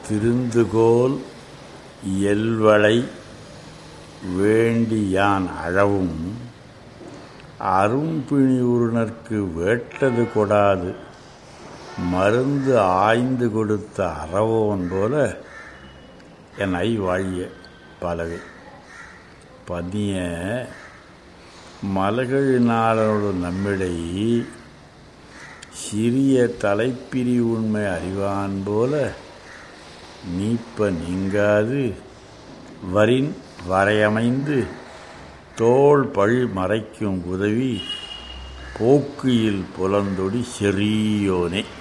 திருந்துகோல் எல்வளை வேண்டியான் அழவும் அரும்பிணியுறுனர்க்கு வேட்டது கொடாது மருந்து ஆய்ந்து கொடுத்த அறவோன் போல என் ஐ வாழிய பலவே பதிய மலகளினாளோடு நம்மிடை சிறிய தலைப்பிரி உண்மை அறிவான் போல நீப்ப நீங்காது வரின் வரையமைந்து தோள் பழி மறைக்கும் உதவி போக்கியில் புலந்தொடி செறியோனே